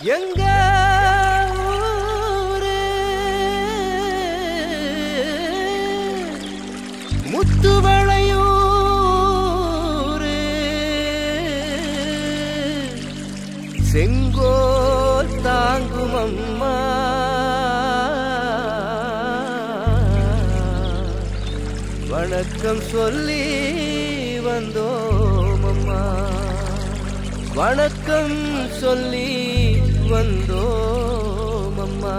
எங்க ஊரு முத்துவளையூரு செங்கோல் தாங்கும் அம்மா வணக்கம் சொல்லி வந்தோம் அம்மா வணக்கம் சொல்லி வந்தோம் அம்மா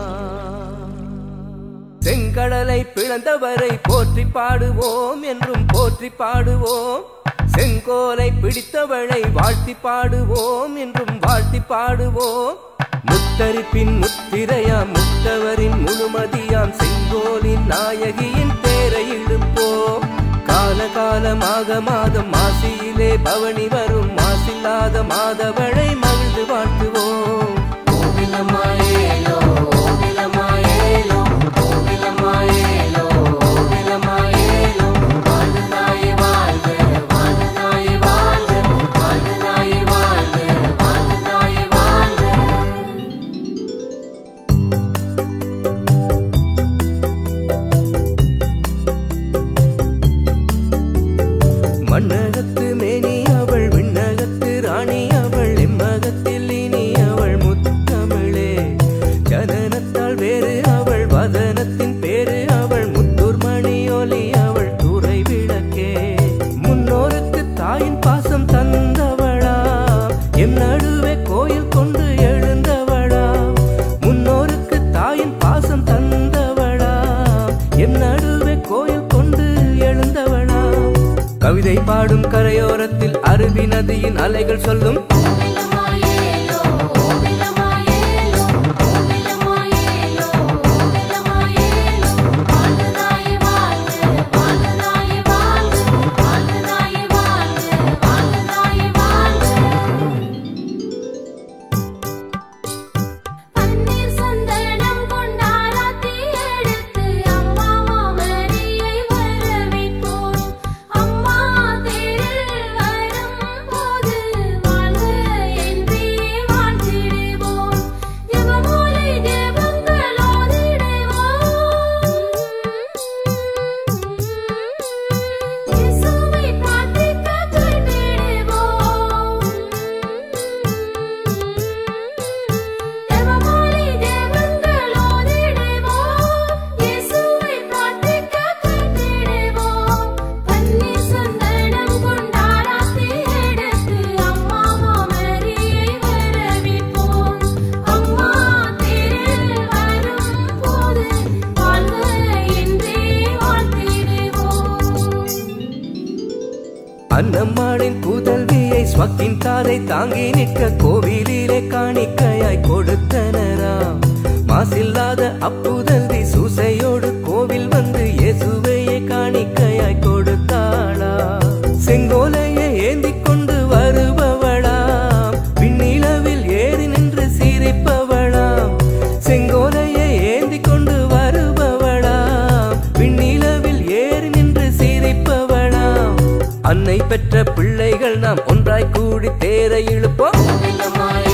செங்கடலை பிளந்தவரை போற்றி பாடுவோம் என்றும் போற்றி பாடுவோம் செங்கோலை பிடித்தவளை வாழ்த்தி பாடுவோம் என்றும் வாழ்த்தி பாடுவோம் முத்தரிப்பின் முத்திரையாம் முத்தவரின் முழுமதியாம் செங்கோலின் நாயகியின் பேரை இழுப்போம் கால காலமாக மாதம் மாசியிலே பவனி வரும் மாசில்லாத மாதவளை மகிழ்ந்து வாழ்த்துவோம் ஓவிலமாயேலோ ஓவிலமாயேலோ ஓவிலமாயேலோ ஓவிலமாயேலோ வாழ்க தாயே வாழ்க வாழ்க தாயே வாழ்க வாழ்க தாயே வாழ்க வாழ்க தாயே வாழ்க மண்ணகத்து மேனி அவள் விண்ணகத்து ராணி அவள் எம்மகத்தில் இனி அவள் முத்தமிழே ஜனனத்தால் வேறு அவள் வதனத்தின் பேரு அவள் முத்தூர் மணி ஒலி அவள் துறை விளக்கே முன்னோருக்கு தாயின் பாசம் தந்தவளா எம் நடுவே கோயில் கொண்டு எழுந்தவளா முன்னோருக்கு தாயின் பாசம் தந்தவளா எம் நடுவே கோயில் கொண்டு எழுந்தவளா கவிதை பாடும் கரையோரத்தில் அருவி நதியின் அலைகள் சொல்லும் ஓவிலமாயேலோ ஓவிலமாயேலோ ஓவிலமாயேலோ ஓவிலமாயேலோ வாழ்க தாயே வாழ்க வாழ்க தாயே வாழ்க வாழ்க தாயே வாழ்க வாழ்க தாயே வாழ்க பன்னீர் சந்தனம் கொண்டாராத்தி எடுத்து அம்மா மாமரியை வரவேற்போம் அம்மா தேரில் வரும்போது வாழ்க என்றே வாழ்த்திடுவோம் ஜெபமொழி ஜெபங்களோதிடுவோம் இயேசுவை பிரார்த்திக்க கைவிடுவோம் ஜெபமொழி ஜெபங்களோதிடுவோம் இயேசுவை பிரார்த்திக்க கைவிடுவோம் பன்னீர் சந்தனம் கொண்டாராத்தி எடுத்து அம்மா மாமரியை வரவேற்போம் அம்மா தேரில் வரும்போது வாழ்க என்றே வாழ்த்திடுவோம் அன்னம்மாளின் புதல்வியை ஸ்வக்கின் தாரை தாங்கி நிற்க கோவிலிலே காணிக்கையாய் கொடுத்தனராம் மாசில்லாத அப்புதல்வி சூசையோடு கோவில் வந்து இயேசுவையே காணிக்கையாய் கொடுத்தாளா செங்கோலையை ஏந்திக் கொண்டு வருபவளாம் விண்ணிலவில் ஏறி நின்று சிரிப்பவளாம் செங்கோலையை ஏந்திக் கொண்டு வருபவளாம் விண்ணிலவில் ஏறி நின்று சிரிப்பவளாம் அன்னை பெற்ற பிள்ளைகள் நாம் ஒன்றாய் கூடி தேரை இழுப்போம் ஓவிலமாயேலோ